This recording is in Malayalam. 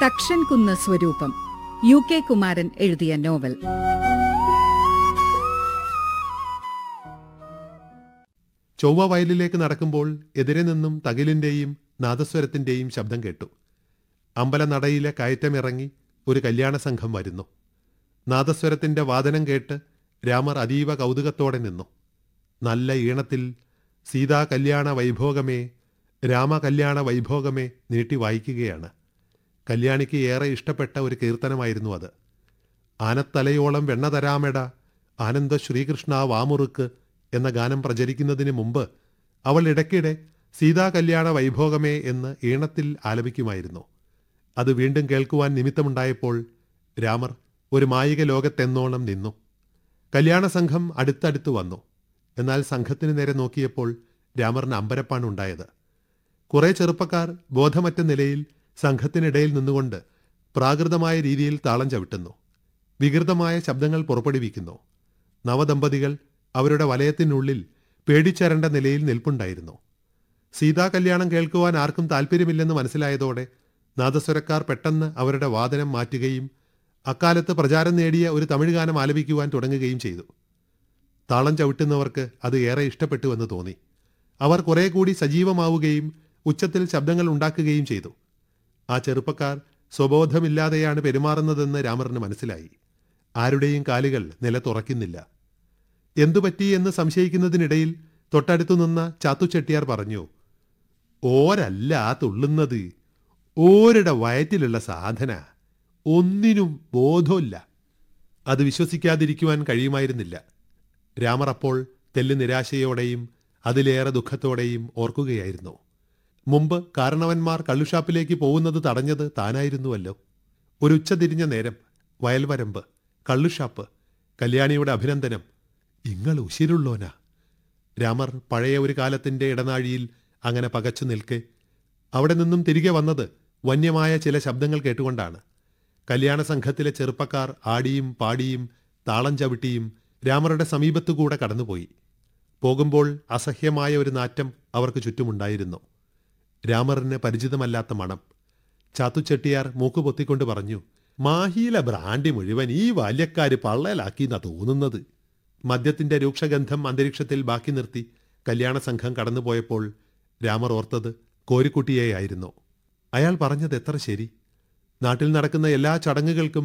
തക്ഷൻ കുന്ന് സ്വരൂപം യു കെ കുമാരൻ എഴുതിയ നോവൽ ചൊവ്വ വയലിലേക്ക് നടക്കുമ്പോൾ എതിരെ നിന്നും തകിലിന്റെയും നാദസ്വരത്തിന്റെയും ശബ്ദം കേട്ടു അമ്പലനടയിലെ കയറ്റമിറങ്ങി ഒരു കല്യാണ സംഘം വരുന്നു നാദസ്വരത്തിന്റെ വാദനം കേട്ട് രാമർ അതീവ കൗതുകത്തോടെ നിന്നു നല്ല ഈണത്തിൽ സീതാ കല്യാണ വൈഭോഗമേ രാമ കല്യാണ വൈഭോഗമേ നീട്ടി വായിക്കുകയാണ് കല്യാണിക്ക് ഏറെ ഇഷ്ടപ്പെട്ട ഒരു കീർത്തനമായിരുന്നു അത് ആനത്തലയോളം വെണ്ണ തരാമെട ആനന്ദ ശ്രീകൃഷ്ണ വാമുറുക്ക് എന്ന ഗാനം പ്രചരിക്കുന്നതിന് മുമ്പ് അവൾ ഇടയ്ക്കിടെ സീതാ കല്യാണ വൈഭോഗമേ എന്ന് ഈണത്തിൽ ആലപിക്കുമായിരുന്നു അത് വീണ്ടും കേൾക്കുവാൻ നിമിത്തമുണ്ടായപ്പോൾ രാമർ ഒരു മായിക ലോകത്തെന്നോണം നിന്നു കല്യാണ സംഘം അടുത്തടുത്ത് വന്നു എന്നാൽ സംഘത്തിന് നേരെ നോക്കിയപ്പോൾ രാമറിന് അമ്പരപ്പാണ് ഉണ്ടായത് കുറെ ചെറുപ്പക്കാർ ബോധമറ്റ നിലയിൽ സംഘത്തിനിടയിൽ നിന്നുകൊണ്ട് പ്രാകൃതമായ രീതിയിൽ താളം ചവിട്ടുന്നു വികൃതമായ ശബ്ദങ്ങൾ പുറപ്പെടുവിക്കുന്നു നവദമ്പതികൾ അവരുടെ വലയത്തിനുള്ളിൽ പേടിച്ചരണ്ട നിലയിൽ നിൽപ്പുണ്ടായിരുന്നു സീതാ കല്യാണം കേൾക്കുവാൻ ആർക്കും താല്പര്യമില്ലെന്ന് മനസ്സിലായതോടെ നാദസ്വരക്കാർ പെട്ടെന്ന് അവരുടെ വാദനം മാറ്റുകയും അക്കാലത്ത് പ്രചാരം നേടിയ ഒരു തമിഴ് ഗാനം ആലപിക്കുവാൻ തുടങ്ങുകയും ചെയ്തു താളം ചവിട്ടുന്നവർക്ക് അത് ഏറെ ഇഷ്ടപ്പെട്ടുവെന്ന് തോന്നി അവർ കുറെ കൂടി സജീവമാവുകയും ഉച്ചത്തിൽ ശബ്ദങ്ങൾ ഉണ്ടാക്കുകയും ചെയ്തു ആ ചെറുപ്പക്കാർ സ്വബോധമില്ലാതെയാണ് പെരുമാറുന്നതെന്ന് രാമറിന് മനസ്സിലായി ആരുടെയും കാലുകൾ നിലത്തുറക്കുന്നില്ല എന്തുപറ്റി എന്ന് സംശയിക്കുന്നതിനിടയിൽ തൊട്ടടുത്തു നിന്ന ചാത്തു ചെട്ടിയാർ പറഞ്ഞു ഓരല്ല തുള്ളുന്നത് ഓരുടെ വയറ്റിലുള്ള സാധന ഒന്നിനും ബോധമില്ല അത് വിശ്വസിക്കാതിരിക്കുവാൻ കഴിയുമായിരുന്നില്ല രാമർ അപ്പോൾ തെല്ല് നിരാശയോടെയും അതിലേറെ ദുഃഖത്തോടെയും ഓർക്കുകയായിരുന്നു മുമ്പ് കാരണവന്മാർ കള്ളുഷാപ്പിലേക്ക് പോകുന്നത് തടഞ്ഞത് താനായിരുന്നുവല്ലോ ഒരു ഉച്ച തിരിഞ്ഞ നേരം വയൽവരമ്പ് കള്ളുഷാപ്പ് കല്യാണിയുടെ അഭിനന്ദനം ഇങ്ങൾ ഉശിരുള്ളോനാ രാമർ പഴയ ഒരു കാലത്തിന്റെ ഇടനാഴിയിൽ അങ്ങനെ പകച്ചു നിൽക്കെ അവിടെ നിന്നും തിരികെ വന്നത് വന്യമായ ചില ശബ്ദങ്ങൾ കേട്ടുകൊണ്ടാണ് കല്യാണ സംഘത്തിലെ ചെറുപ്പക്കാർ ആടിയും പാടിയും താളം ചവിട്ടിയും രാമറുടെ സമീപത്തുകൂടെ കടന്നുപോയി പോകുമ്പോൾ അസഹ്യമായ ഒരു നാറ്റം അവർക്ക് ചുറ്റുമുണ്ടായിരുന്നു രാമറിന് പരിചിതമല്ലാത്ത മണം ചാത്തുചെട്ടിയാർ മൂക്ക് പൊത്തിക്കൊണ്ട് പറഞ്ഞു മാഹിയിലെ ബ്രാൻഡി മുഴുവൻ ഈ ബാല്യക്കാര് പള്ളയിലാക്കിന്നാ തോന്നുന്നത് മദ്യത്തിന്റെ രൂക്ഷഗന്ധം അന്തരീക്ഷത്തിൽ ബാക്കി നിർത്തി കല്യാണ സംഘം കടന്നുപോയപ്പോൾ രാമർ ഓർത്തത് കോരിക്കുട്ടിയെയായിരുന്നു അയാൾ പറഞ്ഞത് എത്ര ശരി നാട്ടിൽ നടക്കുന്ന എല്ലാ ചടങ്ങുകൾക്കും